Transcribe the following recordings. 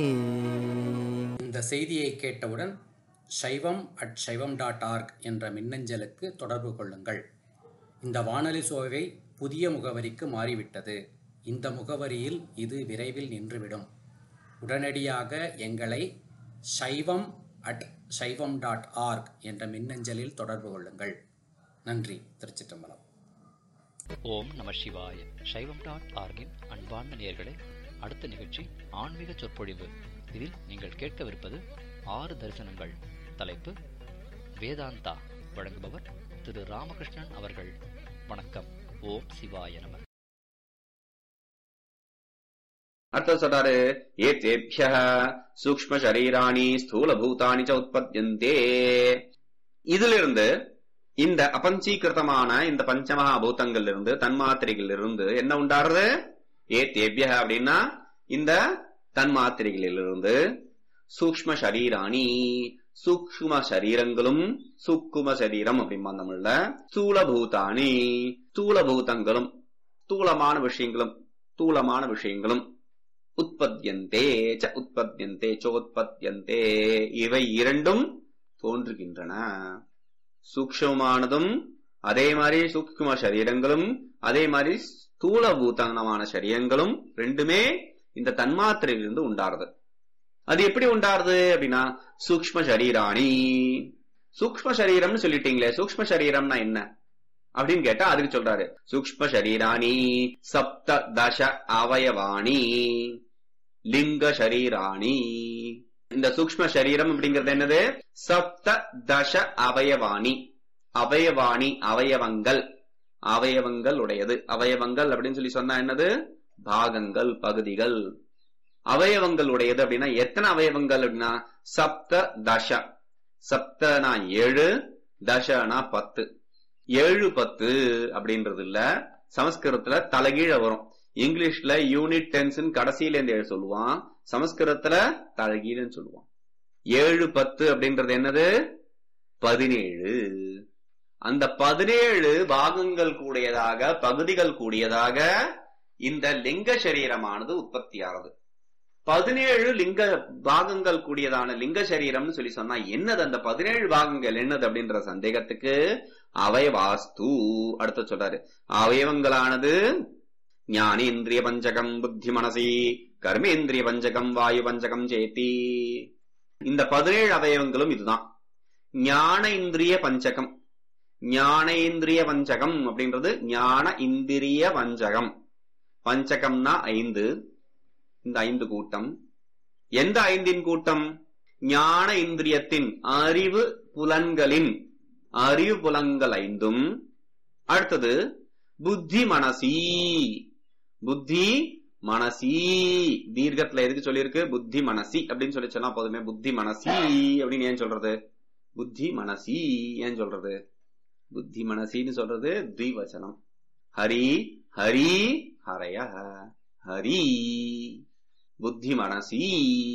இந்த செய்தியை கேட்டவுடன் சைவம் அட் சைவம் டாட் ஆர்க் என்ற மின்னஞ்சலுக்கு தொடர்பு கொள்ளுங்கள் இந்த வானொலி சோவை புதிய முகவரிக்கு மாறிவிட்டது இந்த முகவரியில் இது விரைவில் நின்றுவிடும் உடனடியாக எங்களை சைவம் அட் சைவம் டாட் ஆர்க் என்ற மின்னஞ்சலில் தொடர்பு கொள்ளுங்கள் நன்றி திருச்சிற்றம்பலம் ஓம் நம சிவாய சைவம் டாட் ஆர்கின் அன்பார்ந்த நேயர்களே அடுத்த நிகழ்ச்சி ஆன்மீக சொற்பொழிவு இதில் நீங்கள் கேட்கவிருப்பது ஆறு தரிசனங்கள் தலைப்பு வேதாந்தா வழங்குபவர் திரு ராமகிருஷ்ணன் அவர்கள் வணக்கம் ஓம் சிவாய நம அடுத்து சொல்றாரு ஏத்தேபிய சூக்ம சரீராணி ஸ்தூல பூதானி ச உற்பத்தியந்தே இதிலிருந்து இந்த அபஞ்சீகிருதமான இந்த பஞ்சமகா பூதங்கள் இருந்து தன்மாத்திரைகள் இருந்து என்ன உண்டாருது ஏத்தேபிய அப்படின்னா இந்த தன்மாத்திரைகளிலிருந்து சூக்ம சரீராணி சூக்ம சரீரங்களும் சூக்கும சரீரம் அப்படிம்பா தமிழ்ல ஸ்தூல பூதானி ஸ்தூல பூதங்களும் ஸ்தூலமான விஷயங்களும் ஸ்தூலமான விஷயங்களும் உற்பத்தியந்தே ச உற்பத்தியந்தே சோத்பத்தியந்தே இவை இரண்டும் தோன்றுகின்றன சூக்ஷமானதும் அதே மாதிரி சூக்ஷ்ம சரீரங்களும் அதே மாதிரி ஸ்தூல பூதனமான சரீரங்களும் ரெண்டுமே இந்த தன்மாத்திரையிலிருந்து உண்டாருது அது எப்படி உண்டாருது அப்படின்னா சூக்ஷ்ம சரீராணி சூக்ஷ்ம சரீரம்னு சொல்லிட்டீங்களே சூக்ஷ்ம சரீரம்னா என்ன அப்படின்னு கேட்டா அதுக்கு சொல்றாரு சூக்ஷ்ம சரீராணி சப்த தச அவயவாணி லிங்க சரீராணி இந்த சூக்ஷ்ம சரீரம் அப்படிங்கிறது என்னது சப்த தச அவயவாணி அவயவாணி அவயவங்கள் அவயவங்கள் உடையது அவயவங்கள் அப்படின்னு சொல்லி சொன்னா என்னது பாகங்கள் பகுதிகள் அவயவங்கள் உடையது அப்படின்னா எத்தனை அவயவங்கள் அப்படின்னா சப்த தச சப்தனா ஏழு தசனா பத்து ஏழு பத்து அப்படின்றது இல்ல சமஸ்கிருதத்துல தலைகீழ வரும் இங்கிலீஷ்ல யூனிட் டென்ஸ் கடைசியில இருந்து எழுத சொல்லுவான் சமஸ்கிருதத்துல தலைகீழன்னு சொல்லுவான் ஏழு பத்து அப்படின்றது என்னது பதினேழு அந்த பதினேழு பாகங்கள் கூடியதாக பகுதிகள் கூடியதாக இந்த லிங்க சரீரமானது உற்பத்தியாகிறது பதினேழு லிங்க பாகங்கள் கூடியதான லிங்க சரீரம்னு சொல்லி சொன்னா என்னது அந்த பதினேழு பாகங்கள் என்னது அப்படின்ற சந்தேகத்துக்கு அவயவாஸ்து அடுத்து சொல்றாரு அவயவங்களானது ஞானேந்திரிய பஞ்சகம் புத்தி மனசி கர்மேந்திரிய பஞ்சகம் வாயு பஞ்சகம் சேத்தி இந்த பதினேழு அவயவங்களும் இதுதான் ஞான இந்திரிய பஞ்சகம் ஞானேந்திரிய பஞ்சகம் அப்படின்றது ஞான இந்திரிய பஞ்சகம் பஞ்சகம்னா ஐந்து இந்த ஐந்து கூட்டம் எந்த ஐந்தின் கூட்டம் ஞான இந்திரியத்தின் அறிவு புலன்களின் அறிவு புலன்கள் ஐந்தும் அடுத்தது புத்தி மனசி புத்தி மனசி தீர்க்கத்துல எதுக்கு சொல்லியிருக்கு புத்தி மனசி அப்படின்னு சொல்லி சொன்னா போதுமே புத்தி மனசி அப்படின்னு ஏன் சொல்றது புத்தி மனசி ஏன் சொல்றது புத்தி மனசின்னு சொல்றது திவச்சனம் ஹரி ஹரி ஹரய ஹரி புத்தி மனசி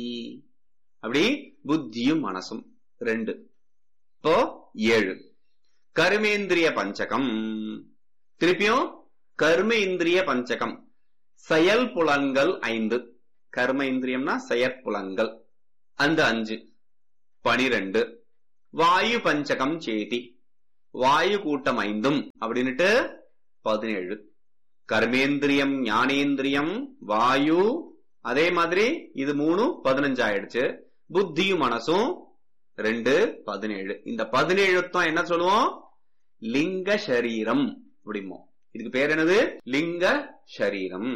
அப்படி புத்தியும் மனசும் ரெண்டு இப்போ ஏழு கர்மேந்திரிய பஞ்சகம் திருப்பியும் கர்ம இந்திரிய பஞ்சகம் செயல் புலன்கள் ஐந்து கர்ம இந்திரியம்னா செயற்புலன்கள் அந்த அஞ்சு பனிரெண்டு வாயு பஞ்சகம் சேதி வாயு கூட்டம் ஐந்தும் அப்படின்னுட்டு பதினேழு கர்மேந்திரியம் ஞானேந்திரியம் வாயு அதே மாதிரி இது மூணு பதினஞ்சு ஆயிடுச்சு புத்தியும் மனசும் ரெண்டு பதினேழு இந்த பதினேழுத்தம் என்ன சொல்லுவோம் லிங்க சரீரம் அப்படிமோ இதுக்கு பேர் என்னது லிங்க சரீரம்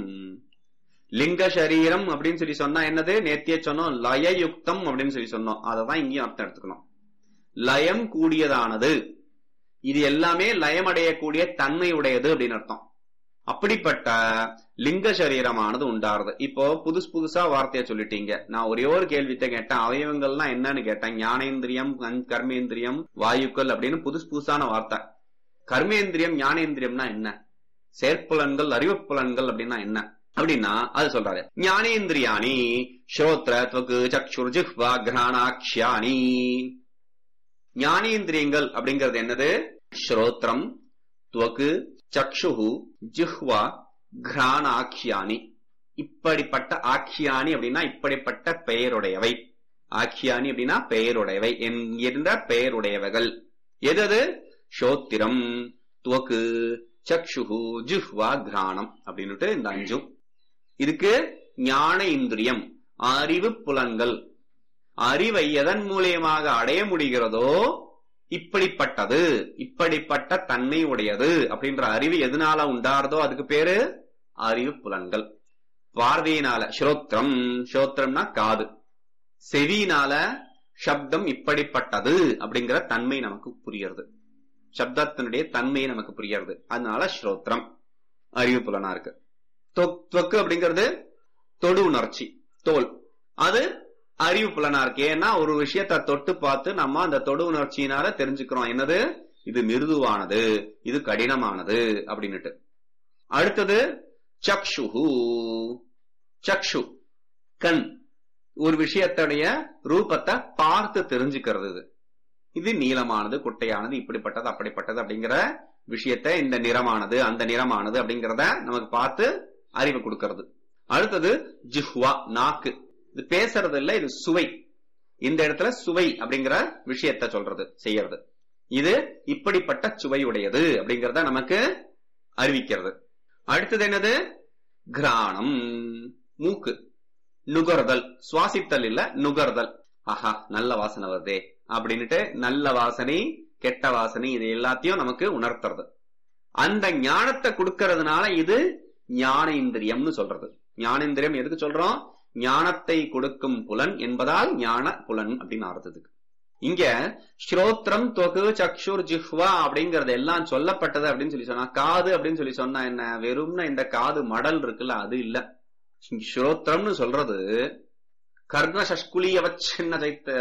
லிங்க சரீரம் அப்படின்னு சொல்லி சொன்னா என்னது நேத்திய சொன்னோம் லயயுக்தம் அப்படின்னு சொல்லி சொன்னோம் அததான் இங்கேயும் அர்த்தம் எடுத்துக்கணும் லயம் கூடியதானது இது எல்லாமே லயமடையக்கூடிய தன்மை உடையது அப்படின்னு அர்த்தம் அப்படிப்பட்ட லிங்க சரீரமானது உண்டாருது இப்போ புதுசு புதுசா வார்த்தைய சொல்லிட்டீங்க நான் ஒரே ஒரு கேள்வித்த கேட்டேன் அவயவங்கள்னா என்னன்னு கேட்டேன் ஞானேந்திரியம் கர்மேந்திரியம் வாயுக்கள் அப்படின்னு புதுசு புதுசான வார்த்தை கர்மேந்திரியம் ஞானேந்திரியம்னா என்ன செயற்புலன்கள் அறிவுப்புலன்கள் அப்படின்னா என்ன அப்படின்னா அது சொல்றாரு ஞானேந்திரியாணி ஸ்ரோத்ர துவக்கு சக்ஷுர் ஜிஹ்வா கிராணாக்ஷியானி ஞானேந்திரியங்கள் அப்படிங்கிறது என்னது ஸ்ரோத்ரம் துவக்கு சக்ஷுஹு ஜிஹ்வா கிராணாக்கியானி இப்படிப்பட்ட ஆக்கியானி அப்படின்னா இப்படிப்பட்ட பெயருடையவை ஆக்கியானி அப்படின்னா பெயருடையவை என்கின்ற பெயருடையவைகள் எதது சோத்திரம் துவக்கு சக்ஷுகு ஜுஹ்வா கிராணம் அப்படின்னுட்டு இந்த அஞ்சும் இதுக்கு ஞான இந்திரியம் அறிவு புலன்கள் அறிவை எதன் மூலியமாக அடைய முடிகிறதோ இப்படிப்பட்டது இப்படிப்பட்ட தன்மை உடையது அப்படின்ற அறிவு எதனால உண்டாறதோ அதுக்கு பேரு அறிவு புலன்கள் பார்வையினால ஸ்ரோத்ரம் ஸ்ரோத்திரம்னா காது செவியினால சப்தம் இப்படிப்பட்டது அப்படிங்கிற தன்மை நமக்கு புரியுறது சப்தத்தினுடைய தன்மை நமக்கு புரியுறது அதனால ஸ்ரோத்திரம் அறிவு புலனா இருக்கு தொக்- தொக்கு அப்படிங்கிறது தொடு உணர்ச்சி தோல் அது அறிவு புலனா இருக்கு ஏன்னா ஒரு விஷயத்தை தொட்டு பார்த்து நம்ம அந்த தொடு உணர்ச்சியினால தெரிஞ்சுக்கிறோம் என்னது இது மிருதுவானது இது கடினமானது அப்படின்னுட்டு அடுத்தது சக்ஷுஹு சக்ஷு கண் ஒரு விஷயத்துடைய ரூபத்தை பார்த்து தெரிஞ்சுக்கிறது இது இது நீளமானது குட்டையானது இப்படிப்பட்டது அப்படிப்பட்டது அப்படிங்கிற விஷயத்தை இந்த நிறமானது அந்த நிறமானது அப்படிங்கிறத நமக்கு பார்த்து அறிவு கொடுக்கிறது அடுத்தது ஜிஹ்வா நாக்கு இது பேசுறது இல்ல இது சுவை இந்த இடத்துல சுவை அப்படிங்கிற விஷயத்த சொல்றது செய்யறது இது இப்படிப்பட்ட சுவையுடையது அப்படிங்கறத நமக்கு அறிவிக்கிறது அடுத்தது என்னது கிராணம் மூக்கு நுகர்தல் சுவாசித்தல் இல்ல நுகர்தல் ஆஹா நல்ல வாசனை வருதே அப்படின்னுட்டு நல்ல வாசனை கெட்ட வாசனை இது எல்லாத்தையும் நமக்கு உணர்த்துறது அந்த ஞானத்தை கொடுக்கறதுனால இது ஞான இந்திரியம்னு சொல்றது ஞானேந்திரியம் எதுக்கு சொல்றோம் ஞானத்தை கொடுக்கும் புலன் என்பதால் ஞான புலன் அப்படின்னு அர்த்தத்துக்கு இங்க ஸ்ரோத்ரம் தொகு சக்ஷுர் ஜிஹ்வா அப்படிங்கறது எல்லாம் சொல்லப்பட்டது அப்படின்னு சொல்லி சொன்னா காது அப்படின்னு சொல்லி சொன்னா என்ன வெறும்னா இந்த காது மடல் இருக்குல்ல அது இல்ல ஸ்ரோத்ரம்னு சொல்றது கர்ண சஷ்குலிய வச்சின்ன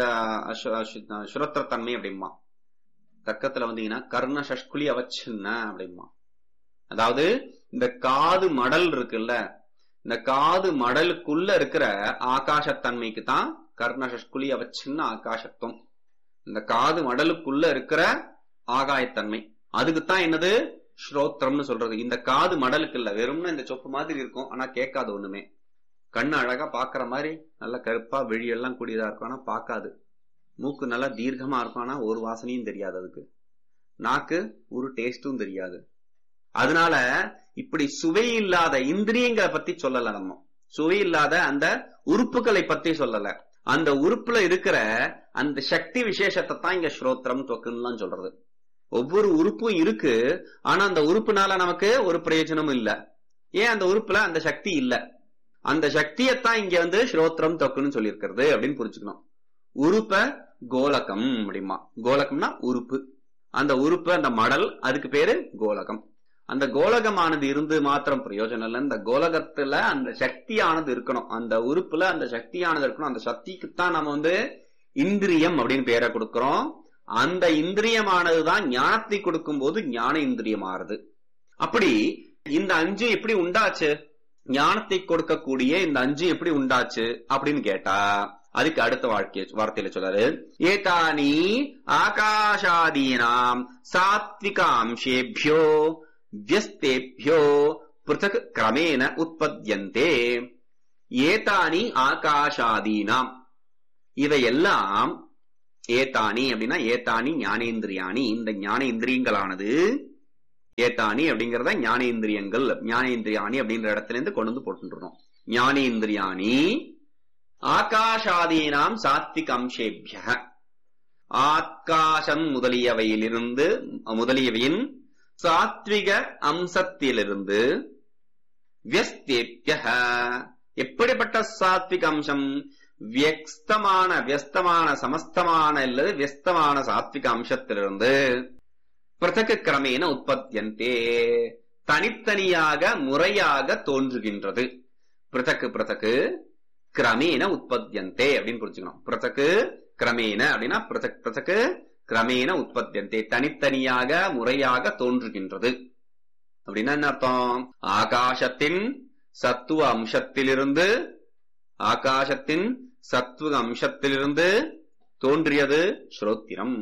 சுரத்திரத்தன்மை அப்படிமா தர்க்கத்துல வந்தீங்கன்னா கர்ண சஷ்குலி அவச்சின்ன அப்படிமா அதாவது இந்த காது மடல் இருக்குல்ல இந்த காது மடலுக்குள்ள இருக்கிற ஆகாசத்தன்மைக்கு தான் கர்ண சஷ்குலி அவச்சின்ன ஆகாசத்துவம் இந்த காது மடலுக்குள்ள இருக்கிற ஆகாயத்தன்மை அதுக்குத்தான் என்னது ஸ்ரோத்திரம்னு சொல்றது இந்த காது மடலுக்கு இல்ல வெறும்னா இந்த சொப்பு மாதிரி இருக்கும் ஆனா கேட்காது ஒண்ணுமே கண்ணு அழகா பாக்குற மாதிரி நல்ல கருப்பா வெளியெல்லாம் கூடியதா இருக்கும் ஆனா பார்க்காது மூக்கு நல்லா தீர்க்கமா இருக்கும் ஆனா ஒரு வாசனையும் தெரியாது அதுக்கு நாக்கு ஒரு டேஸ்டும் தெரியாது அதனால இப்படி சுவை இல்லாத இந்திரியங்களை பத்தி சொல்லல நம்ம சுவை இல்லாத அந்த உறுப்புகளை பத்தி சொல்லல அந்த உறுப்புல இருக்கிற அந்த சக்தி விசேஷத்தை தான் இங்க ஸ்ரோத்திரம் தொக்குன்னு சொல்றது ஒவ்வொரு உறுப்பும் இருக்கு ஆனா அந்த உறுப்புனால நமக்கு ஒரு பிரயோஜனமும் இல்ல ஏன் அந்த உறுப்புல அந்த சக்தி இல்ல அந்த சக்தியத்தான் இங்க வந்து ஸ்ரோத்திரம் தொக்குன்னு சொல்லியிருக்கிறது அப்படின்னு புரிஞ்சுக்கணும் உறுப்ப கோலகம் அப்படிமா கோலகம்னா உறுப்பு அந்த உறுப்பு அந்த மடல் அதுக்கு பேரு கோலகம் அந்த கோலகமானது இருந்து மாத்திரம் பிரயோஜனம் இல்லை இந்த கோலகத்துல அந்த சக்தியானது இருக்கணும் அந்த உறுப்புல அந்த சக்தியானது இருக்கணும் அந்த சக்திக்குத்தான் நம்ம வந்து இந்திரியம் அப்படின்னு பேரை கொடுக்கிறோம் அந்த இந்திரியமானதுதான் ஞானத்தை கொடுக்கும் போது ஞான இந்திரியம் ஆறுது அப்படி இந்த அஞ்சு எப்படி உண்டாச்சு ஞானத்தை கொடுக்கக்கூடிய இந்த அஞ்சு எப்படி உண்டாச்சு அப்படின்னு கேட்டா அதுக்கு அடுத்த வாழ்க்கை வார்த்தையில சொல்றாரு ஏதானி ஆகாஷாதீனாம் சாத்விகாம்சேபியோ வியஸ்தேபியோ பிருத்தக் கிரமேண உற்பத்தியந்தே ஏதானி ஆகாஷாதீனாம் இவையெல்லாம் ஏதானி அப்படின்னா ஏதானி ஞானேந்திரியானி இந்த ஞானேந்திரியங்களானது ஏதானி அப்படிங்கறத ஞானேந்திரியங்கள் ஞானேந்திரியானி அப்படின்ற இடத்துல இருந்து கொண்டு வந்து போட்டுருக்கோம் ஞானேந்திரியானி ஆகாஷாதீனாம் சாத்விக் அம்சேபிய ஆகாசம் முதலியவையிலிருந்து முதலியவையின் சாத்விக அம்சத்திலிருந்து வியஸ்தேபிய எப்படிப்பட்ட சாத்விக அம்சம் வியஸ்தமான வியஸ்தமான சமஸ்தமான அல்லது வியஸ்தமான சாத்விக அம்சத்திலிருந்து பிரதக கிரமேன உற்பத்தியந்தே தனித்தனியாக முறையாக தோன்றுகின்றது பிரதக்கு பிரதக்கு கிரமேன உற்பத்தியந்தே அப்படின்னு புரிஞ்சுக்கணும் பிரதக்கு கிரமேன அப்படின்னா பிரதக் பிரதக்கு கிரமேன உற்பத்தியந்தே தனித்தனியாக முறையாக தோன்றுகின்றது அப்படின்னா என்ன அர்த்தம் ஆகாசத்தின் சத்துவ அம்சத்திலிருந்து ஆகாசத்தின் சத்துவ அம்சத்திலிருந்து தோன்றியது ஸ்ரோத்திரம்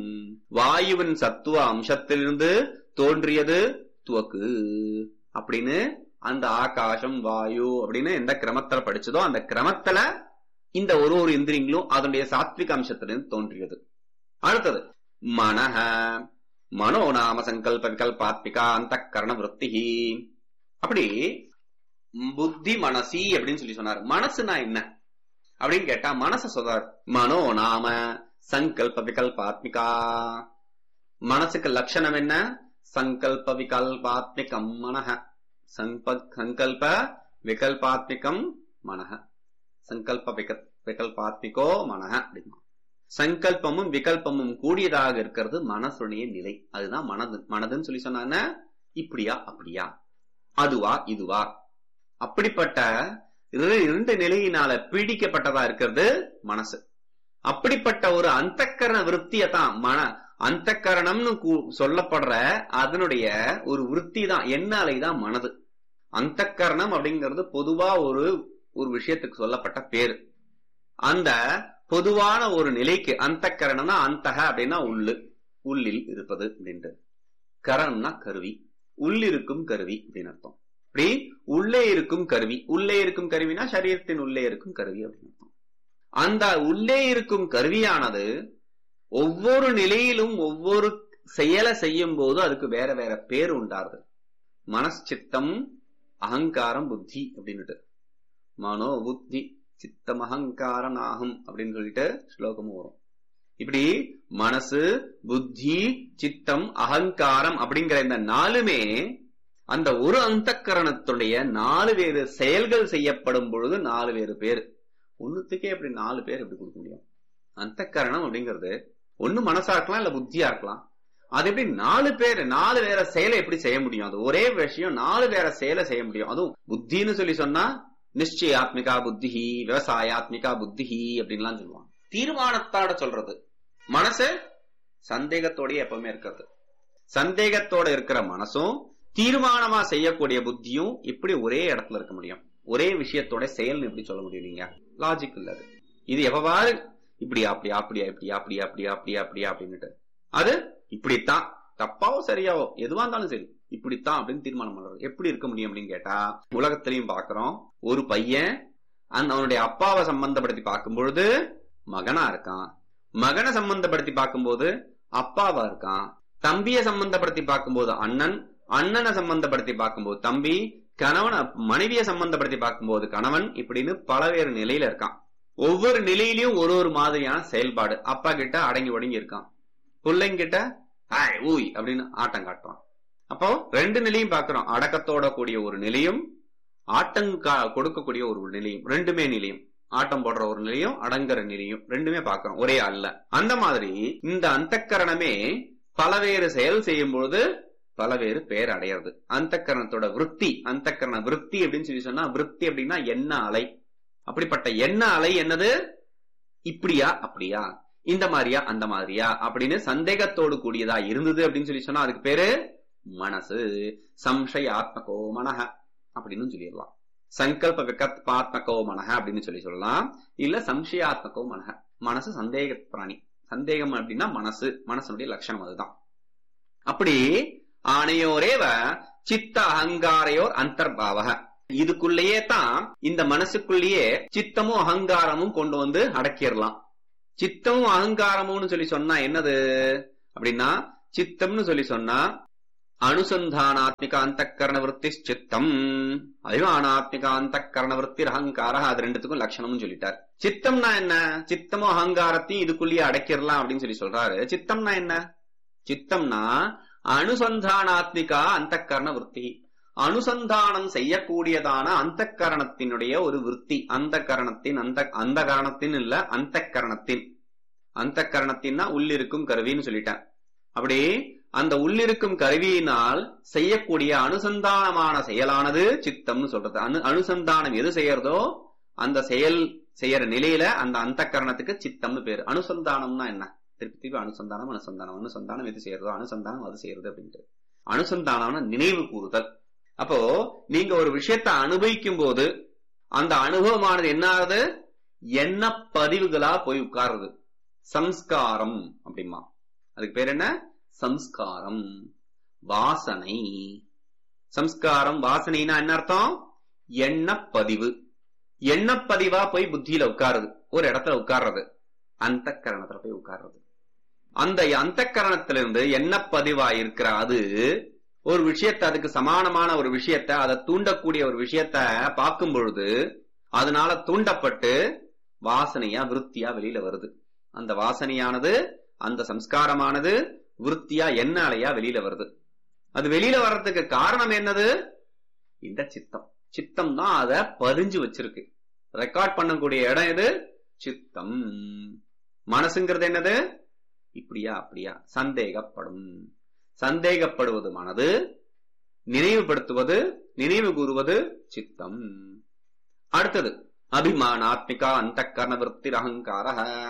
வாயுவின் சத்துவ அம்சத்திலிருந்து தோன்றியது துவக்கு அப்படின்னு அந்த ஆகாசம் வாயு அப்படின்னு எந்த கிரமத்துல படிச்சதோ அந்த கிரமத்துல இந்த ஒரு ஒரு இந்திரியங்களும் அதனுடைய சாத்விக அம்சத்திலிருந்து தோன்றியது அடுத்தது மனஹ மனோ நாம சங்கல்ப விகல்பாத்மிகா அந்த கரண விருத்தி அப்படி புத்தி மனசி அப்படின்னு சொல்லி சொன்னார் மனசுனா என்ன அப்படின்னு கேட்டா மனச சொல்றார் மனோ நாம சங்கல்ப விகல்பாத்மிகா மனசுக்கு லட்சணம் என்ன சங்கல்ப விகல்பாத்மிகம் மனஹ சங்க சங்கல்ப விகல்பாத்மிகம் மனஹ சங்கல்ப விக- விகல்பாத்மிகோ மனஹ அப்படிமா சங்கல்பமும் விகல்பமும் கூடியதாக இருக்கிறது மனசுடைய நிலை அதுதான் மனது மனதுன்னு சொல்லி சொன்னாங்க இப்படியா அப்படியா அதுவா இதுவா அப்படிப்பட்ட இரு- இரண்டு நிலையினால பீடிக்கப்பட்டதா இருக்கிறது மனசு அப்படிப்பட்ட ஒரு அந்தக்கரண விருத்தியை தான் மன அந்தக்கரணம்னு கூ- சொல்லப்படுற அதனுடைய ஒரு விருத்தி தான் எண்ணாலை தான் மனது அந்தக்கரணம் அப்படிங்கிறது பொதுவா ஒரு ஒரு விஷயத்துக்கு சொல்லப்பட்ட பேரு அந்த பொதுவான ஒரு நிலைக்கு அந்தக்கரணம்னா அந்தக அப்படின்னா உள்ளு உள்ளில் இருப்பது அப்படின்ட்டு கரணம்னா கருவி உள்ளிருக்கும் கருவி அப்படின்னு அர்த்தம் இப்படி உள்ளே இருக்கும் கருவி உள்ளே இருக்கும் கருவினா சரீரத்தின் உள்ளே இருக்கும் கருவி அப்படின்னு அர்த்தம் அந்த உள்ளே இருக்கும் கருவியானது ஒவ்வொரு நிலையிலும் ஒவ்வொரு செயலை செய்யும் போது அதுக்கு வேற வேற பேர் உண்டாருது மனசித்தம் அகங்காரம் புத்தி அப்படின்னுட்டு மனோ புத்தி சித்தம் அகங்காரம் நாகம் அப்படின்னு சொல்லிட்டு ஸ்லோகமும் வரும் இப்படி மனசு புத்தி சித்தம் அகங்காரம் அப்படிங்கிற இந்த நாலுமே அந்த ஒரு அந்தக்கரணத்துடைய நாலு வேறு செயல்கள் செய்யப்படும் பொழுது நாலு வேறு பேர் ஒண்ணுத்துக்கே அப்படி நாலு பேர் எப்படி கொடுக்க முடியும் அந்தக்கரணம் அப்படிங்கிறது ஒண்ணு மனசா இருக்கலாம் இல்ல புத்தியா இருக்கலாம் அது எப்படி நாலு பேர் நாலு வேற செயலை எப்படி செய்ய முடியும் அது ஒரே விஷயம் நாலு வேற செயலை செய்ய முடியும் அதுவும் புத்தின்னு சொல்லி சொன்னா நிச்சயாத்மிகா புத்திஹி விவசாயாத்மிகா புத்திஹி அப்படின்லாம் சொல்லுவாங்க தீர்மானத்தோட சொல்றது மனசு சந்தேகத்தோடய எப்பவுமே இருக்கிறது சந்தேகத்தோட இருக்கிற மனசும் தீர்மானமா செய்யக்கூடிய புத்தியும் எப்படி ஒரே இடத்துல இருக்க முடியும் ஒரே விஷயத்தோட செயல்னு எப்படி சொல்ல முடியும் நீங்க லாஜிக் இல்ல அது இது எப்பவாறு இப்படியா அப்படியா அப்படியா இப்படியா அப்படியா அப்படியா அப்படியா அப்படியா அப்படின்னுட்டு அது இப்படித்தான் தப்பாவோ சரியாவோ எதுவா இருந்தாலும் சரி இப்படித்தான் அப்படின்னு தீர்மானம் பண்றது எப்படி இருக்க முடியும் அப்படின்னு கேட்டா உலகத்திலையும் பாக்குறோம் ஒரு பையன் அந்த அவனுடைய அப்பாவை சம்பந்தப்படுத்தி பார்க்கும் பொழுது மகனா இருக்கான் மகனை சம்பந்தப்படுத்தி பார்க்கும்போது அப்பாவா இருக்கான் தம்பியை சம்பந்தப்படுத்தி பார்க்கும்போது அண்ணன் அண்ணனை சம்பந்தப்படுத்தி பார்க்கும்போது தம்பி கணவன் மனைவியை சம்பந்தப்படுத்தி பார்க்கும்போது கணவன் இப்படின்னு பலவேறு நிலையில இருக்கான் ஒவ்வொரு நிலையிலயும் ஒரு ஒரு மாதிரியான செயல்பாடு அப்பா கிட்ட அடங்கி ஒடுங்கி இருக்கான் பிள்ளைங்கிட்ட ஹாய் ஊய் அப்படின்னு ஆட்டம் காட்டுறான் அப்போ ரெண்டு நிலையும் பார்க்கிறோம் அடக்கத்தோட கூடிய ஒரு நிலையும் ஆட்டம் கா- கொடுக்கக்கூடிய ஒரு நிலையும் ரெண்டுமே நிலையும் ஆட்டம் போடுற ஒரு நிலையும் அடங்குற நிலையும் ரெண்டுமே பார்க்கிறோம் ஒரே அல்ல அந்த மாதிரி இந்த அந்தக்கரணமே பலவேறு செயல் செய்யும் பொழுது பலவேறு பேர் அடையிறது அந்தக்கரணத்தோட விருத்தி அந்தக்கரண விருத்தி அப்படின்னு சொல்லி சொன்னா விருத்தி அப்படின்னா எண்ண அலை அப்படிப்பட்ட எண்ண அலை என்னது இப்படியா அப்படியா இந்த மாதிரியா அந்த மாதிரியா அப்படின்னு சந்தேகத்தோடு கூடியதா இருந்தது அப்படின்னு சொல்லி சொன்னா அதுக்கு பேரு மனசு சம்சயாத்மகோ மனஹ அப்படின்னு சொல்லிடலாம் சங்கல்ப விகத்பாத்மகோ மனஹ அப்படின்னு சொல்லி சொல்லலாம் இல்ல சம்சயாத்மகோ மனஹ மனசு சந்தேக பிராணி சந்தேகம் அப்படின்னா மனசு மனசனுடைய லட்சணம் அதுதான் அப்படி ஆணையோரேவ சித்த அகங்காரையோர் அந்தர்பாவக இதுக்குள்ளேயே தான் இந்த மனசுக்குள்ளேயே சித்தமும் அகங்காரமும் கொண்டு வந்து அடக்கிடலாம் சித்தமும் அகங்காரமும்னு சொல்லி சொன்னா என்னது அப்படின்னா சித்தம்னு சொல்லி சொன்னா அனுசந்தானாத்மிக அந்தக்கரண விற்பி சித்தம் அபிமானாத்மிக அந்தக்கரண விற்பி அகங்கார அது ரெண்டுத்துக்கும் லட்சணம்னு சொல்லிட்டார் சித்தம்னா என்ன சித்தமும் அகங்காரத்தையும் இதுக்குள்ளேயே அடக்கிடலாம் அப்படின்னு சொல்லி சொல்றாரு சித்தம்னா என்ன சித்தம்னா அனுசந்தானாத்மிகா அந்தக்கரண விற்பி அனுசந்தானம் செய்யக்கூடியதான அந்த கரணத்தினுடைய ஒரு விற்பி அந்த கரணத்தின் அந்த அந்த கரணத்தின் இல்ல அந்த கரணத்தின் அந்த கரணத்தின்னா உள்ளிருக்கும் கருவின்னு சொல்லிட்டேன் அப்படி அந்த உள்ளிருக்கும் கருவியினால் செய்யக்கூடிய அனுசந்தானமான செயலானது சித்தம்னு சொல்றது அனு அனுசந்தானம் எது செய்யறதோ அந்த செயல் செய்யற நிலையில அந்த அந்த கரணத்துக்கு சித்தம்னு பேரு அனுசந்தானம்னா என்ன திருப்பி திருப்பி அனுசந்தானம் அனுசந்தானம் அனுசந்தானம் எது செய்யறதோ அனுசந்தானம் அது செய்யறது அப்படின்ட்டு அனுசந்தானம்னா நினைவு கூறுதல் அப்போ நீங்க ஒரு விஷயத்த அனுபவிக்கும் போது அந்த அனுபவமானது என்ன ஆகுது எண்ண பதிவுகளா போய் உட்காருது சம்ஸ்காரம் அப்படிமா அதுக்கு பேர் என்ன சம்ஸ்காரம் வாசனை சம்ஸ்காரம் வாசனைனா என்ன அர்த்தம் எண்ணப்பதிவு எண்ணப்பதிவா போய் புத்தியில உட்காருது ஒரு இடத்துல உட்கார்றது அந்த கரணத்துல போய் உட்கார்றது அந்த அந்த கரணத்திலிருந்து எண்ணப்பதிவா இருக்கிற அது ஒரு விஷயத்தை அதுக்கு சமானமான ஒரு விஷயத்தை அதை தூண்டக்கூடிய ஒரு விஷயத்த பார்க்கும் பொழுது அதனால தூண்டப்பட்டு வாசனையா விருத்தியா வெளியில வருது அந்த வாசனையானது அந்த சம்ஸ்காரமானது விருத்தியா எண்ணாலையா வெளியில வருது அது வெளியில வர்றதுக்கு காரணம் என்னது இந்த சித்தம் சித்தம் தான் அதை பதிஞ்சு வச்சிருக்கு ரெக்கார்ட் பண்ணக்கூடிய இடம் எது சித்தம் மனசுங்கிறது என்னது இப்படியா அப்படியா சந்தேகப்படும் சந்தேகப்படுவது மனது நினைவுபடுத்துவது நினைவு கூறுவது சித்தம் அடுத்தது அபிமானாத்மிகா அந்த கர்ண விற்பி அகங்கார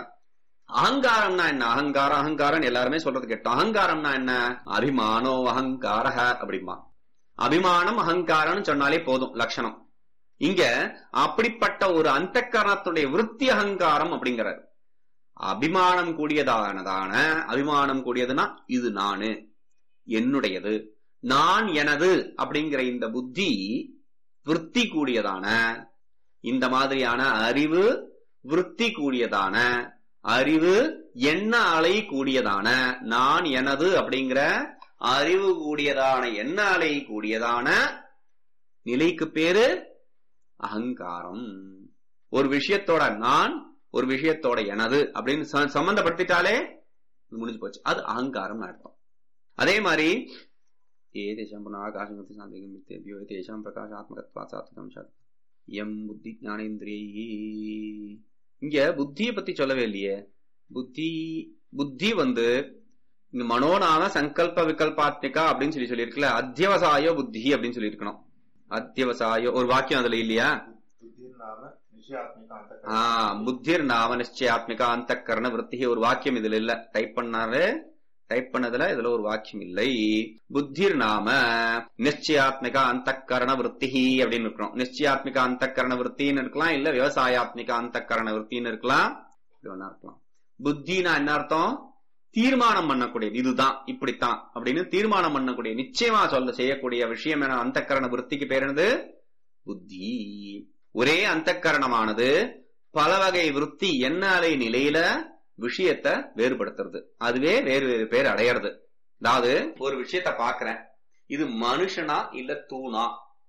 அகங்காரம்னா என்ன அகங்காரம் அகங்காரம் எல்லாருமே சொல்றது கேட்டோம் அகங்காரம்னா என்ன அபிமானோ அகங்கார அப்படிமா அபிமானம் அகங்காரம்னு சொன்னாலே போதும் லட்சணம் இங்க அப்படிப்பட்ட ஒரு அந்த கரணத்துடைய விருத்தி அகங்காரம் அப்படிங்கிறார் அபிமானம் கூடியதானதான அபிமானம் கூடியதுன்னா இது நானு என்னுடையது நான் எனது அப்படிங்கிற இந்த புத்தி விருத்தி கூடியதான இந்த மாதிரியான அறிவு விருத்தி கூடியதான அறிவு எண்ண அலை கூடியதான நான் எனது அப்படிங்கிற அறிவு கூடியதான எண்ண அலை கூடியதான நிலைக்கு பேரு அகங்காரம் ஒரு விஷயத்தோட நான் ஒரு விஷயத்தோட எனது அப்படின்னு ச- சம்பந்தப்படுத்திட்டாலே இது முடிஞ்சு போச்சு அது அகங்காரம் அர்த்தம் அதே மாதிரி ஏ தேசம் புன ஆகாசங்கத்தி சாந்திகம் மித்தேபியோ தேசம் பிரகாசாத்மகத்வா சாத்விகம் சத் எம் புத்தி ஞானேந்திரியை இங்க புத்தியை பத்தி சொல்லவே இல்லையே புத்தி புத்தி வந்து இங்க மனோநாம சங்கல்ப விகல்பாத்மிகா அப்படின்னு சொல்லி சொல்லியிருக்குல்ல அத்தியவசாய புத்தி அப்படின்னு சொல்லியிருக்கணும் அத்தியவசாய ஒரு வாக்கியம் அதுல இல்லையா बुद्धिर्नाम निश्चयात्मिका अंतःकरण ஆ புத்திர் நாம நிச்சயாத்மிகா அந்த கரண விருத்தி ஒரு வாக்கியம் இதுல இல்ல டைப் பண்ணாரு டைப் பண்ணதுல இதுல ஒரு வாக்கியம் இல்லை புத்திர் நாம நிச்சயாத்மிகா அந்த கரண விருத்தி அப்படின்னு இருக்கணும் நிச்சயாத்மிகா அந்த கரண விருத்தின்னு இருக்கலாம் இல்ல விவசாயாத்மிகா அந்த கரண விருத்தின்னு இருக்கலாம் இப்படி ஒண்ணா இருக்கலாம் புத்தினா என்ன அர்த்தம் தீர்மானம் பண்ணக்கூடியது இதுதான் இப்படித்தான் அப்படின்னு தீர்மானம் பண்ணக்கூடிய நிச்சயமா சொல்ல செய்யக்கூடிய விஷயம் என அந்த கரண விருத்திக்கு பேர் என்னது புத்தி ஒரே அந்த கரணமானது பல வகை விருத்தி எண்ணாலை நிலையில விஷயத்தை வேறுபடுத்துறது அதுவே வேறு வேறு பேர் அடையிறது அதாவது ஒரு விஷயத்த பாக்குறேன் இது மனுஷனா இல்ல தூணா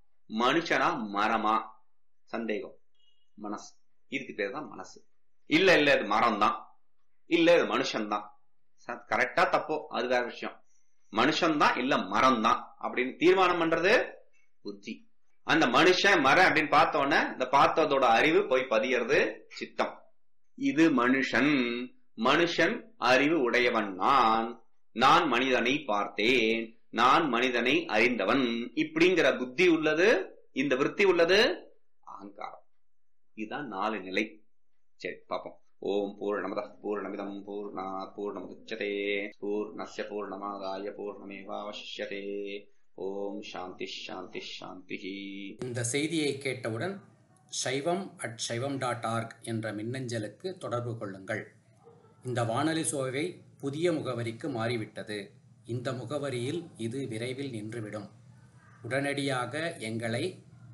மனுஷனா மரமா சந்தேகம் மனசு இதுக்கு பேர் தான் மனசு இல்ல இல்ல இது மரம் தான் இல்ல இது மனுஷன் தான் கரெக்டா தப்போ அது வேற விஷயம் மனுஷன் தான் இல்ல மரம் தான் அப்படின்னு தீர்மானம் பண்றது புத்தி அந்த மனுஷன் மரம் அப்படின்னு பார்த்த உடனே இந்த பார்த்ததோட அறிவு போய் பதியறது சித்தம் இது மனுஷன் மனுஷன் அறிவு உடையவன் நான் நான் மனிதனை பார்த்தேன் நான் மனிதனை அறிந்தவன் இப்படிங்கிற புத்தி உள்ளது இந்த விருத்தி உள்ளது அகங்காரம் இதுதான் நாலு நிலை சரி பார்ப்போம் ஓம் பூர்ணமத பூர்ணமிதம் பூர்ணாத் பூர்ணமுதச்சதே பூர்ணஸ்ய பூர்ணமாதாய பூர்ணமேவாவசிஷ்யதே ஓம் சாந்தி சாந்தி சாந்தி இந்த செய்தியை கேட்டவுடன் சைவம் அட் சைவம் டாட் ஆர்க் என்ற மின்னஞ்சலுக்கு தொடர்பு கொள்ளுங்கள் இந்த வானொலி சோவை புதிய முகவரிக்கு மாறிவிட்டது இந்த முகவரியில் இது விரைவில் நின்றுவிடும் உடனடியாக எங்களை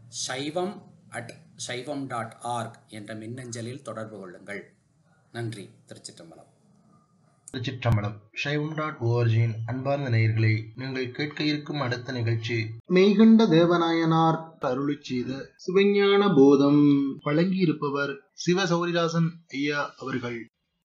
சைவம் அட் சைவம் டாட் ஆர்க் என்ற மின்னஞ்சலில் தொடர்பு கொள்ளுங்கள் நன்றி திருச்சிற்றம்பலம் திருச்சிற்றம்பலம் சைவம் டாட் ஓஆர்ஜியின் அன்பார்ந்த நேயர்களே நீங்கள் கேட்க இருக்கும் அடுத்த நிகழ்ச்சி மெய்கண்ட தேவநாயனார் அருளிச் செய்த சிவஞான போதம் வழங்கியிருப்பவர் சிவ சௌரிதாசன் ஐயா அவர்கள்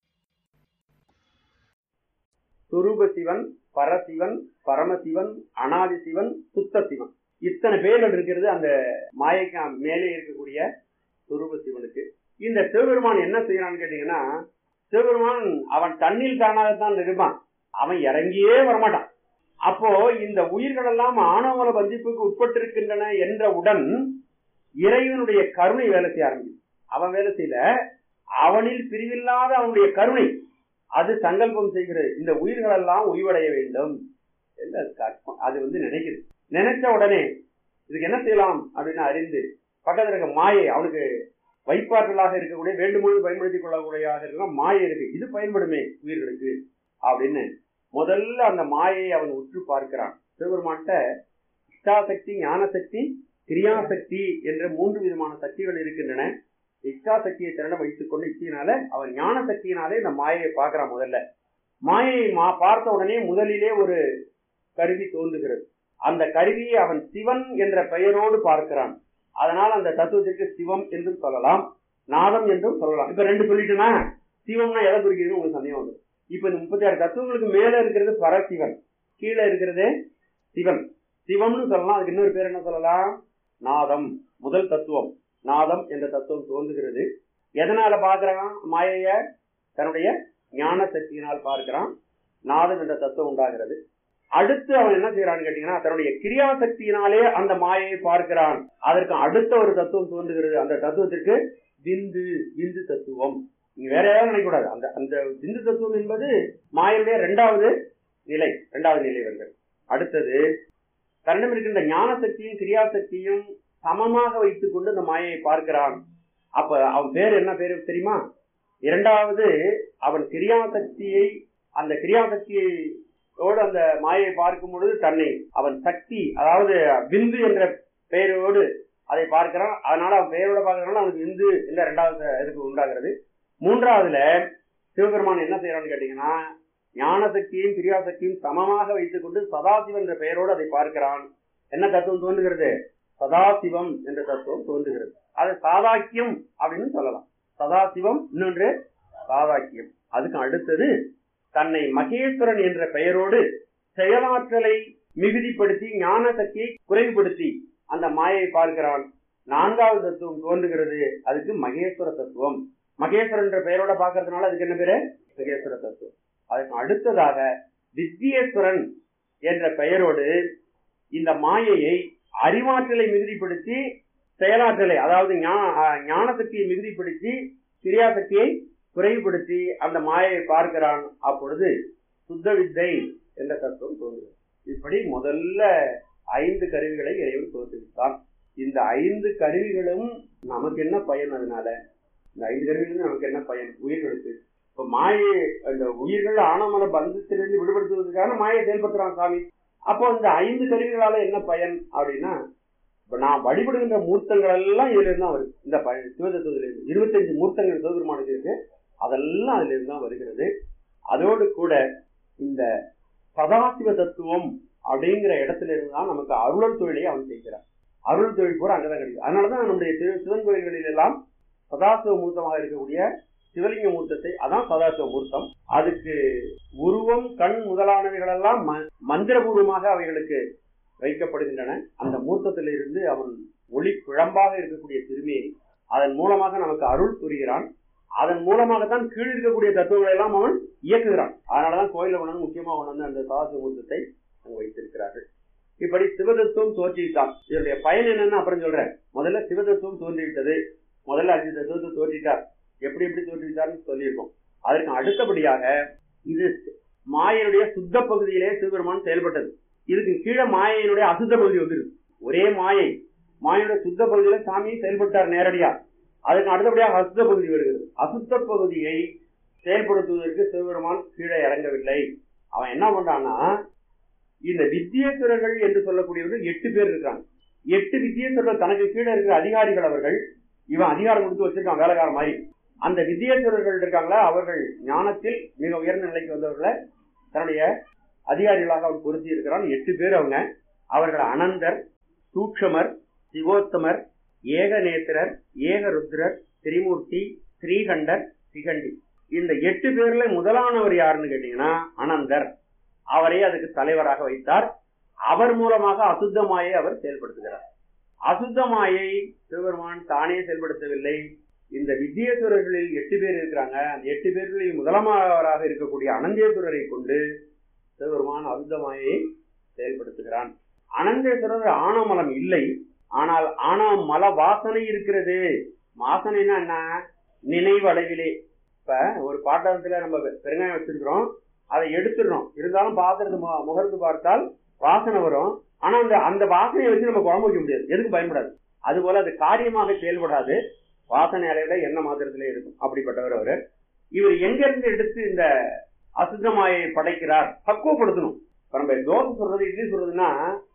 சுரூப சிவன் பரசிவன் பரமசிவன் அனாதி சிவன் சுத்த சிவன் இத்தனை பேர்கள் இருக்கிறது அந்த மாயைக்கு மேலே இருக்கக்கூடிய சுரூப சிவனுக்கு இந்த சிவபெருமான் என்ன செய்யறான்னு கேட்டீங்கன்னா சிவபெருமான் அவன் தண்ணில் தானாகத்தான் இருப்பான் அவன் இறங்கியே வரமாட்டான் அப்போ இந்த உயிர்கள் எல்லாம் ஆணவமல பந்திப்புக்கு உட்பட்டிருக்கின்றன என்றவுடன் இறைவனுடைய கருணை வேலை செய்ய ஆரம்பிக்கும் அவன் வேலை செய்யல அவனில் பிரிவில்லாத அவனுடைய கருணை அது சங்கல்பம் செய்கிறது இந்த உயிர்கள் எல்லாம் உய்வடைய வேண்டும் என்று அது கற்பம். அது வந்து நினைக்குது நினைச்ச உடனே இதுக்கு என்ன செய்யலாம் அப்படின்னு அறிந்து பக்கத்துல இருக்க மாயை அவனுக்கு வைப்பாற்றலாக இருக்கக்கூடிய வேண்டும்போது பயன்படுத்திக் கொள்ளக்கூடியதாக இருக்க மாயை இருக்கு இது பயன்படுமே உயிர்களுக்கு அப்படின்னு முதல்ல அந்த மாயை அவன் உற்று பார்க்கிறான் சிவபெருமான்கிட்ட இச்சாசக்தி ஞானசக்தி கிரியாசக்தி என்ற மூன்று விதமான சக்திகள் இருக்கின்றன இச்சா சக்தியை திறன வைத்துக் கொண்டு இச்சையினால அவன் ஞான சக்தியினாலே இந்த மாயையை பார்க்கிறான் முதல்ல மாயையை மா பார்த்த உடனே முதலிலே ஒரு கருவி தோன்றுகிறது அந்த கருவியை அவன் சிவன் என்ற பெயரோடு பார்க்கிறான் அதனால் அந்த தத்துவத்திற்கு சிவம் என்றும் சொல்லலாம் நாதம் என்றும் சொல்லலாம் இப்ப ரெண்டு சொல்லிட்டுனா சிவம்னா எதை குறிக்கிறதுன்னு உங்களுக்கு சந்தேகம் வந்து இப்ப இந்த முப்பத்தி ஆறு தத்துவங்களுக்கு மேல இருக்கிறது பரசிவன் கீழே இருக்கிறது சிவன் சிவம்னு சொல்லலாம் அதுக்கு இன்னொரு பேர் என்ன சொல்லலாம் நாதம் முதல் தத்துவம் நாதம் என்ற தத்துவம் தோன்றுகிறது எதனால பார்க்கிறான் மாயைய தன்னுடைய ஞான சக்தியினால் பார்க்கிறான் நாதம் என்ற தத்துவம் உண்டாகிறது அடுத்து அவன் என்ன செய்யறான்னு கேட்டீங்கன்னா தன்னுடைய கிரியா சக்தியினாலே அந்த மாயையை பார்க்கிறான் அதற்கு அடுத்த ஒரு தத்துவம் தோன்றுகிறது அந்த தத்துவத்திற்கு விந்து விந்து தத்துவம் நீங்க வேற ஏதாவது நினைக்கக்கூடாது அந்த அந்த விந்து தத்துவம் என்பது மாயனுடைய இரண்டாவது நிலை இரண்டாவது நிலை வருகிறது அடுத்தது தன்னிடம் இருக்கின்ற ஞான சக்தியும் கிரியா சக்தியும் சமமாக வைத்துக் கொண்டு அந்த மாயையை பார்க்கிறான் அப்ப அவன் பேர் என்ன பேரு தெரியுமா இரண்டாவது அவன் கிரியாசக்தியை அந்த கிரியாசக்தியோடு அந்த மாயையை பார்க்கும் பொழுது தன்னை அவன் சக்தி அதாவது பிந்து என்ற பெயரோடு அதை பார்க்கிறான் அதனால அவன் பெயரோட பார்க்கறதுனால அவனுக்கு விந்து என்ற இரண்டாவது இதுக்கு உண்டாகிறது மூன்றாவதுல சிவபெருமான் என்ன செய்யறான்னு கேட்டீங்கன்னா ஞான சக்தியும் கிரியாசக்தியும் சமமாக வைத்துக் கொண்டு சதாசிவன் என்ற பெயரோடு அதை பார்க்கிறான் என்ன தத்துவம் தோன்றுகிறது சதாசிவம் என்ற தத்துவம் தோன்றுகிறது அது சாதாக்கியம் அப்படின்னு சொல்லலாம் சதாசிவம் இன்னொன்று சாதாக்கியம் அதுக்கு அடுத்தது தன்னை மகேஸ்வரன் என்ற பெயரோடு செயலாற்றலை மிகுதிப்படுத்தி ஞான சக்தியை குறைவுபடுத்தி அந்த மாயை பார்க்கிறான் நான்காவது தத்துவம் தோன்றுகிறது அதுக்கு மகேஸ்வர தத்துவம் மகேஸ்வரன் என்ற பெயரோட பார்க்கறதுனால அதுக்கு என்ன பேரு மகேஸ்வர தத்துவம் அதுக்கு அடுத்ததாக வித்யேஸ்வரன் என்ற பெயரோடு இந்த மாயையை அறிவாற்றலை மிகுதிப்படுத்தி செயலாற்றலை அதாவது ஞான சக்தியை மிகுதிப்படுத்தி கிரியாசக்தியை குறைவுபடுத்தி அந்த மாயையை பார்க்கிறான் அப்பொழுது சுத்த வித்தை என்ற தத்துவம் தோன்றுகிறது இப்படி முதல்ல ஐந்து கருவிகளை இறைவன் தோற்றுவித்தான் இந்த ஐந்து கருவிகளும் நமக்கு என்ன பயன் அதனால இந்த ஐந்து கருவிகளும் நமக்கு என்ன பயன் உயிர்களுக்கு இப்ப மாயை அந்த உயிர்கள் ஆனமன பந்தத்திலிருந்து விடுபடுத்துவதற்கான மாயை செயல்படுத்துறான் சாமி அப்போ இந்த ஐந்து கருவிகளால என்ன பயன் அப்படின்னா இப்ப நான் வழிபடுகின்ற மூர்த்தங்கள் எல்லாம் இதுல இருந்து தான் வருது இந்த சிவதத்துவத்துல இருந்து இருபத்தஞ்சு மூர்த்தங்கள் சிவபெருமானுக்கு இருக்கு அதெல்லாம் அதுல இருந்து தான் வருகிறது அதோடு கூட இந்த சதாசிவ தத்துவம் அப்படிங்கிற இடத்துல இருந்து தான் நமக்கு அருளல் தொழிலை அவன் செய்கிறான் அருள் தொழில் பூரா அங்கதான் கிடைக்கும் அதனாலதான் நம்முடைய சிவன் கோயில்களில் எல்லாம் சதாசிவ மூர்த்தமாக இருக்கக்கூடிய சிவலிங்க மூர்த்தத்தை அதான் சதாசிவ மூர்த்தம் அதுக்கு உருவம் கண் முதலானவைகள் எல்லாம் மந்திரபூர்வமாக அவைகளுக்கு வைக்கப்படுகின்றன அந்த மூர்த்தத்திலிருந்து அவன் ஒளி குழம்பாக இருக்கக்கூடிய திருமேனி அதன் மூலமாக நமக்கு அருள் புரிகிறான் அதன் மூலமாகத்தான் கீழ் இருக்கக்கூடிய தத்துவங்களை எல்லாம் அவன் இயக்குகிறான் அதனாலதான் கோயில கொண்டு முக்கியமாக கொண்டு அந்த சதாசிவ மூர்த்தத்தை அங்கு வைத்திருக்கிறார்கள் இப்படி சிவதத்துவம் தோற்றிவிட்டான் இதனுடைய பயன் என்னன்னு அப்புறம் சொல்றேன் முதல்ல சிவதத்துவம் தோன்றிவிட்டது முதல்ல அஞ்சு தத்துவத்தை தோற்றிட்டார் எப்படி எப்படி தோற்றுவித்தார்னு சொல்லியிருக்கோம் அதற்கு அடுத்தபடியாக இது மாயனுடைய சுத்த பகுதியிலே சிவபெருமான் செயல்பட்டது இதுக்கு கீழே மாயையினுடைய அசுத்த பகுதி வந்துருக்கு ஒரே மாயை மாயனுடைய சுத்த பகுதியில சாமி செயல்பட்டார் நேரடியா அதுக்கு அடுத்தபடியாக அசுத்த பகுதி வருகிறது அசுத்த பகுதியை செயல்படுத்துவதற்கு சிவபெருமான் கீழே இறங்கவில்லை அவன் என்ன பண்றான்னா இந்த வித்தியேஸ்வரர்கள் என்று சொல்லக்கூடியவர்கள் எட்டு பேர் இருக்காங்க எட்டு வித்தியேஸ்வரர்கள் தனக்கு கீழே இருக்கிற அதிகாரிகள் அவர்கள் இவன் அதிகாரம் கொடுத்து வச்சிருக்கான் வேலைக்கார மாதிரி அந்த வித்தியேஸ்வரர்கள் இருக்காங்களா அவர்கள் ஞானத்தில் மிக உயர்ந்த நிலைக்கு வந்தவர்களை தன்னுடைய அதிகாரிகளாக அவன் பொருத்தி இருக்கிறான் எட்டு பேர் அவங்க அவர்கள் அனந்தர் சூக்ஷமர் சிவோத்தமர் ஏகநேத்திரர் ஏகருத்ரர் திரிமூர்த்தி ஸ்ரீகண்டர் சிகண்டி இந்த எட்டு பேர்ல முதலானவர் யாருன்னு கேட்டீங்கன்னா அனந்தர் அவரை அதுக்கு தலைவராக வைத்தார் அவர் மூலமாக அசுத்தமாயை அவர் செயல்படுத்துகிறார் அசுத்தமாயை சிவபெருமான் தானே செயல்படுத்தவில்லை இந்த வித்தியேஸ்வரர்களில் எட்டு பேர் இருக்கிறாங்க அந்த எட்டு பேர்களில் முதலமாவராக இருக்கக்கூடிய அனந்தேஸ்வரரை கொண்டு சிவபெருமான் அசுத்தமாயை செயல்படுத்துகிறான் அனந்தேஸ்வரர் ஆனமலம் இல்லை ஆனால் ஆனா மல வாசனை இருக்கிறது வாசனைனா என்ன நினைவு அளவிலே இப்ப ஒரு பாட்டத்துல நம்ம பெருங்காயம் வச்சிருக்கிறோம் அதை எடுத்துடுறோம் இருந்தாலும் பாத்திரத்து முகர்ந்து பார்த்தால் வாசனை வரும் ஆனா அந்த அந்த வாசனையை வச்சு நம்ம குழம்பு வைக்க முடியாது எதுக்கு பயன்படாது அது போல அது காரியமாக செயல்படாது வாசனை அளவில என்ன மாத்திரத்திலே இருக்கும் அப்படிப்பட்டவர் அவர் இவர் எங்க இருந்து எடுத்து இந்த அசுத்தமாயை படைக்கிறார் பக்குவப்படுத்தணும் இப்ப நம்ம தோசை சொல்றது இட்லி சொல்றதுன்னா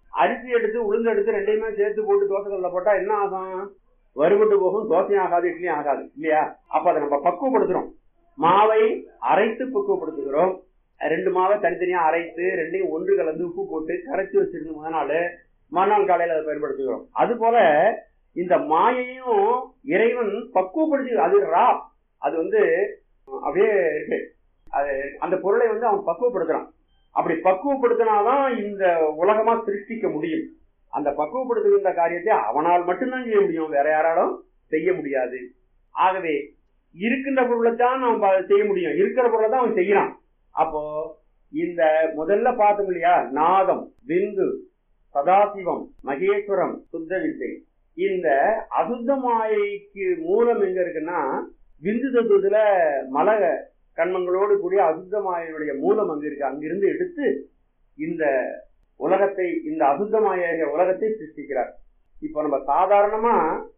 அரிசி எடுத்து உளுந்து எடுத்து ரெண்டையுமே சேர்த்து போட்டு தோசைக்கல்ல போட்டா என்ன ஆகும் வறுபட்டு போகும் தோசையும் ஆகாது இட்லியும் ஆகாது இல்லையா அப்ப அதை நம்ம பக்குவப்படுத்துறோம் மாவை அரைத்து பக்குவப்படுத்துகிறோம் ரெண்டு மாவை தனித்தனியா அரைத்து ரெண்டையும் ஒன்று கலந்து உப்பு போட்டு கரைச்சி வச்சிருந்து முத நாள் மறுநாள் காலையில அதை பயன்படுத்துகிறோம் அது போல இந்த மாயையும் இறைவன் பக்குவப்படுத்தி அது ரா அது வந்து அப்படியே இருக்கு அது அந்த பொருளை வந்து அவன் பக்குவப்படுத்துறான் அப்படி பக்குவப்படுத்தினாதான் இந்த உலகமா சிருஷ்டிக்க முடியும் அந்த பக்குவப்படுத்துகின்ற காரியத்தை அவனால் மட்டும்தான் செய்ய முடியும் வேற யாராலும் செய்ய முடியாது ஆகவே இருக்கின்ற பொருளை தான் அவன் ப- செய்ய முடியும் இருக்கிற பொருளை தான் அவன் செய்யறான் அப்போ இந்த முதல்ல பார்த்தோம் இல்லையா நாதம் விந்து சதாசிவம் மகேஸ்வரம் சுத்த வித்தை இந்த அசுத்த மாயைக்கு மூலம் எங்க இருக்குன்னா விந்து தத்துவத்துல மல கண்மங்களோடு கூடிய அசுத்த மாயையுடைய மூலம் அங்க இருக்கு அங்கிருந்து எடுத்து இந்த உலகத்தை இந்த அசுத்த மாய உலகத்தை சிருஷ்டிக்கிறார் இப்போ நம்ம சாதாரணமா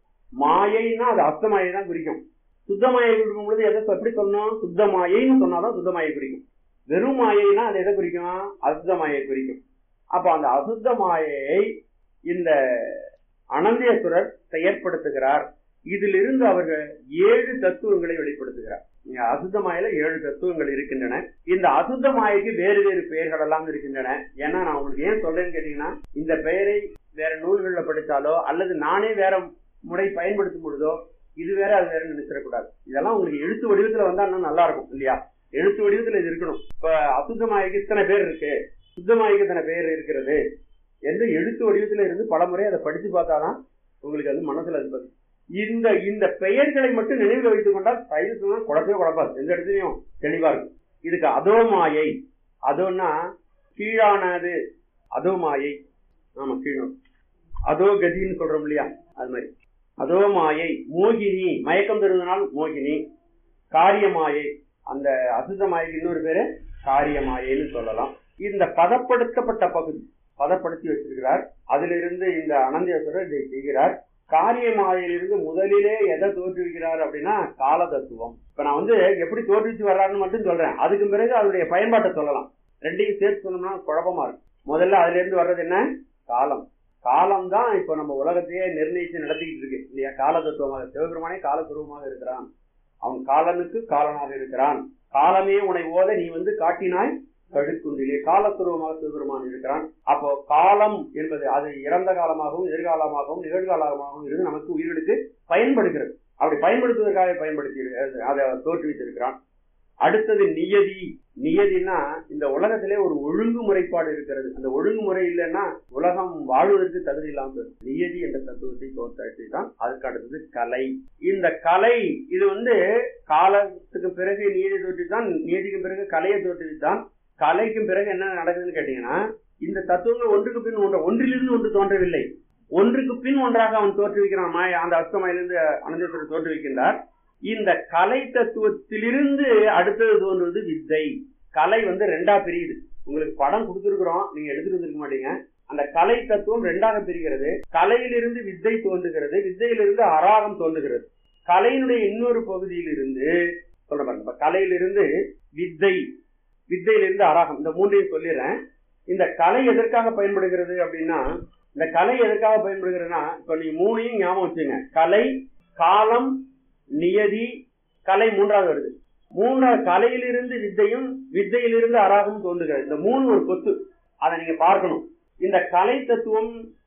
மாயைன்னா அது அசுத்த மாயை தான் குறிக்கும் சுத்த மாயை குறிக்கும் பொழுது எதை சொ- எப்படி சொல்லணும் சுத்த மாயைன்னு சொன்னாதான் சுத்த மாயை குறிக்கும் வெறும் மாயைனா அது எதை குறிக்கும் அசுத்த மாயை குறிக்கும் அப்ப அந்த அசுத்த மாயையை இந்த அனந்தேஸ்வரர் செயற்படுத்துகிறார் இதிலிருந்து அவர்கள் ஏழு தத்துவங்களை வெளிப்படுத்துகிறார் இங்க அசுத்த மாயில ஏழு தத்துவங்கள் இருக்கின்றன இந்த அசுத்த மாயைக்கு வேறு வேறு பெயர்கள் எல்லாம் இருக்கின்றன ஏன்னா நான் உங்களுக்கு ஏன் சொல்றேன்னு கேட்டீங்கன்னா இந்த பெயரை வேற நூல்களில் படித்தாலோ அல்லது நானே வேற முறை பயன்படுத்தும் பொழுதோ இது வேற அது வேற நினைச்சிடக்கூடாது இதெல்லாம் உங்களுக்கு எழுத்து வடிவத்துல வந்தா இன்னும் நல்லா இருக்கும் இல்லையா எழுத்து வடிவத்துல இது இருக்கணும் இப்ப அசுத்த மாயைக்கு இத்தனை பேர் இருக்கு சுத்த மாயைக்கு இத்தனை பேர் இருக்கிறது என்று எழுத்து வடிவத்துல இருந்து பல முறை அதை படிச்சு பார்த்தாதான் உங்களுக்கு அது மனசுல அது பதியும். இந்த இந்த பெயர்களை மட்டும் நினைவில் வைத்துக் கொண்டால் சைவ குழப்பவே குழப்பாது எந்த இடத்துலயும் தெளிவா இருக்கும் இதுக்கு அதோ மாயை அதோன்னா கீழானது அதோ மாயை ஆமா கீழும் அதோ கதின்னு சொல்றோம் இல்லையா அது மாதிரி அதோ மாயை மோகினி மயக்கம் தருவதனால் மோகினி காரியமாயை அந்த அசுத்த மாயைக்கு இன்னொரு பேரு காரியமாயைன்னு சொல்லலாம் இந்த பதப்படுத்தப்பட்ட பகுதி பதப்படுத்தி வச்சிருக்கிறார் அதிலிருந்து இந்த அனந்தேஸ்வரர் இதை செய்கிறார் காரியமாயிலிருந்து முதலிலே எதை தோற்றுவிக்கிறார் அப்படின்னா கால தத்துவம் இப்ப நான் வந்து எப்படி தோற்றுவிச்சு வர்றாருன்னு மட்டும் சொல்றேன் அதுக்கு பிறகு அதனுடைய பயன்பாட்டை சொல்லலாம் ரெண்டையும் சேர்த்து சொன்னோம்னா குழப்பமா இருக்கும் முதல்ல அதுல இருந்து வர்றது என்ன காலம் காலம் தான் இப்ப நம்ம உலகத்தையே நிர்ணயிச்சு நடத்திக்கிட்டு இருக்கு இல்லையா கால தத்துவமாக சிவபெருமானே காலஸ்வரூபமாக இருக்கிறான் அவன் காலனுக்கு காலனாக இருக்கிறான் காலமே உன்னை ஓத நீ வந்து காட்டினாய் கழுக்குண்டிலே காலத்துருவமாக சிவபெருமான் இருக்கிறான் அப்போ காலம் என்பது அது இறந்த காலமாகவும் எதிர்காலமாகவும் நிகழ்காலமாகவும் இருந்து நமக்கு உயிர்களுக்கு பயன்படுகிறது அப்படி பயன்படுத்துவதற்காக பயன்படுத்தி இரு- அதை தோற்றுவித்திருக்கிறான் அடுத்தது நியதி நியதினா இந்த உலகத்திலே ஒரு ஒழுங்குமுறைப்பாடு இருக்கிறது அந்த ஒழுங்குமுறை இல்லைன்னா உலகம் வாழ்வதற்கு தகுதி இல்லாமல் போயிடும். நியதி என்ற தத்துவத்தை தோற்றாட்சி தான் அதுக்கு அடுத்தது கலை இந்த கலை இது வந்து காலத்துக்கு பிறகு நியதி தோற்றுவித்தான் நியதிக்கு பிறகு கலையை தோற்றுவித்தான் கலைக்கும் பிறகு என்ன நடக்குதுன்னு கேட்டீங்கன்னா இந்த தத்துவங்கள் ஒன்றுக்கு பின் ஒன்று ஒன்றிலிருந்து ஒன்று தோன்றவில்லை ஒன்றுக்கு பின் ஒன்றாக அவன் தோற்றுவிக்கிறான் மாய அந்த அஸ்தமாயிலிருந்து அனந்தேஸ்வரர் தோற்றுவிக்கின்றார் இந்த கலை தத்துவத்திலிருந்து அடுத்தது தோன்றுவது வித்தை கலை வந்து ரெண்டா பிரியுது உங்களுக்கு படம் கொடுத்துருக்குறோம் நீங்க எடுத்துட்டு வந்திருக்க மாட்டீங்க அந்த கலை தத்துவம் ரெண்டாக பிரிகிறது கலையிலிருந்து வித்தை தோன்றுகிறது வித்தையிலிருந்து அராகம் தோன்றுகிறது கலையினுடைய இன்னொரு பகுதியிலிருந்து சொல்ற பாருங்க இப்ப கலையிலிருந்து வித்தை வித்தையிலிருந்து அராகம் இந்த மூன்றையும் சொல்லிடுறேன் இந்த கலை எதற்காக பயன்படுகிறது அப்படின்னா இந்த கலை எதற்காக பயன்படுகிறதுனா இப்ப நீங்க மூணையும் ஞாபகம் வச்சுங்க கலை காலம் நியதி கலை மூன்றாவது வருது மூன்றாவது கலையிலிருந்து வித்தையும் வித்தையிலிருந்து அராகம் தோன்றுகிறது இந்த மூணு ஒரு கொத்து அதை நீங்க பார்க்கணும் இந்த கலை தத்துவம்